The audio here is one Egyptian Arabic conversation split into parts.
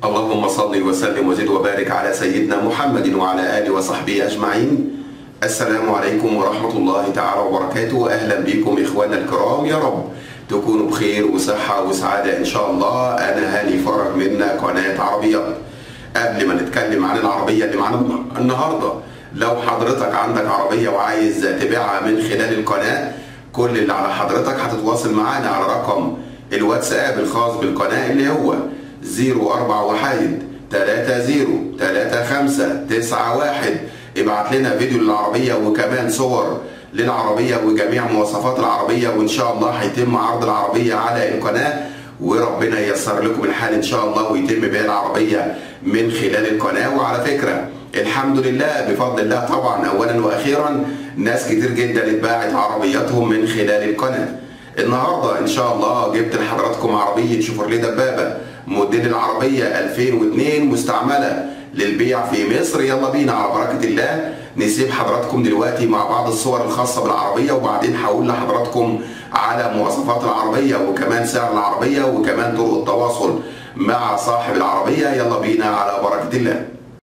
اللهم صل وسلم وزد وبارك على سيدنا محمد وعلى آله وصحبه أجمعين السلام عليكم ورحمة الله تعالى وبركاته أهلا بكم إخوانا الكرام يا رب تكونوا بخير وصحة وسعادة إن شاء الله أنا هاني فرج من قناة عربيات قبل ما نتكلم عن العربية اللي معانا النهاردة لو حضرتك عندك عربية وعايز تبيعها من خلال القناة كل اللي على حضرتك هتتواصل معانا على رقم الواتساب الخاص بالقناة اللي هو 041 30 35 91 ابعت لنا فيديو للعربية وكمان صور للعربية وجميع مواصفات العربية وإن شاء الله هيتم عرض العربية على القناة وربنا ييسر لكم الحال إن شاء الله ويتم بيع العربية من خلال القناة وعلى فكرة الحمد لله بفضل الله طبعا أولا وأخيرا ناس كتير جدا اتباعت عربياتهم من خلال القناة النهارده ان شاء الله جبت لحضراتكم عربيه شيفروليه دبابه موديل العربيه 2002 مستعمله للبيع في مصر يلا بينا على بركه الله نسيب حضراتكم دلوقتي مع بعض الصور الخاصه بالعربيه وبعدين هقول لحضراتكم على مواصفات العربيه وكمان سعر العربيه وكمان طرق التواصل مع صاحب العربيه يلا بينا على بركه الله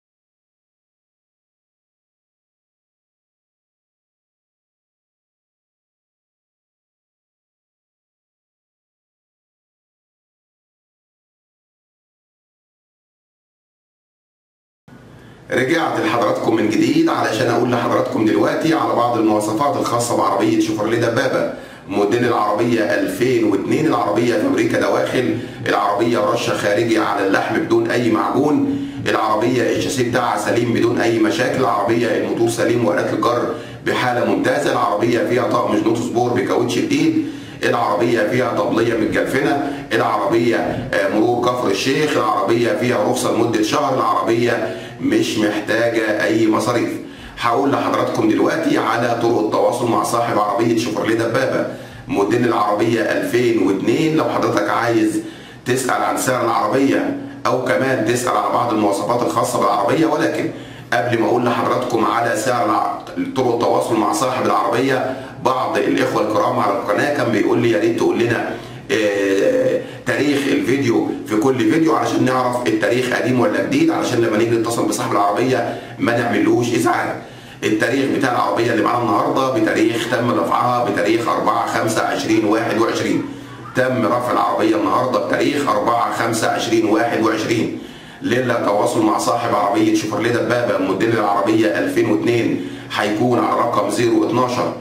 رجعت لحضراتكم من جديد علشان اقول لحضراتكم دلوقتي على بعض المواصفات الخاصه بعربيه شيفروليه دبابه موديل العربيه 2002 العربيه فابريكا دواخل العربيه رشه خارجي على اللحم بدون اي معجون العربيه الشاسيه بتاعها سليم بدون اي مشاكل العربيه الموتور سليم وآلات الجر بحاله ممتازه العربيه فيها طقم جنوط سبور بكاوتش جديد العربية فيها طبلية متجلفنة العربية مرور كفر الشيخ العربية فيها رخصة لمدة شهر العربية مش محتاجة أي مصاريف هقول لحضراتكم دلوقتي على طرق التواصل مع صاحب عربية شيفروليه دبابة موديل العربية 2002 لو حضرتك عايز تسأل عن سعر العربية أو كمان تسأل على بعض المواصفات الخاصة بالعربية ولكن قبل ما اقول لحضراتكم على سعر طرق التواصل مع صاحب العربيه بعض الاخوه الكرام على القناه كان بيقول لي يا ريت تقول لنا آه تاريخ الفيديو في كل فيديو علشان نعرف التاريخ قديم ولا جديد علشان لما نيجي نتصل بصاحب العربيه ما نعملوش ازعاج التاريخ بتاع العربيه اللي معانا النهارده بتاريخ تم رفعها بتاريخ 4 5 20 21 تم رفع العربيه النهارده بتاريخ 4 5 20 21 ليلة تواصل مع صاحب عربية شيفروليه دبابة موديل العربية 2002 هيكون على رقم 012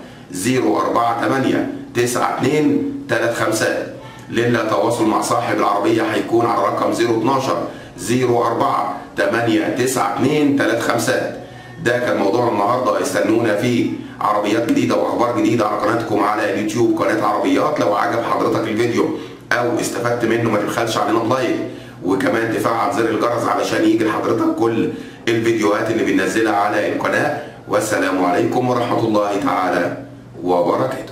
048 92 35 ليلة تواصل مع صاحب العربية هيكون على رقم 012 04 892 35 ده كان موضوع النهارده استنونا فيه عربيات جديده واخبار جديده على قناتكم على اليوتيوب قناه عربيات لو عجب حضرتك الفيديو او استفدت منه ما تبخلش علينا بلايك وكمان تفعل زر الجرس علشان يجي لحضرتك كل الفيديوهات اللي بننزلها على القناة والسلام عليكم ورحمة الله تعالى وبركاته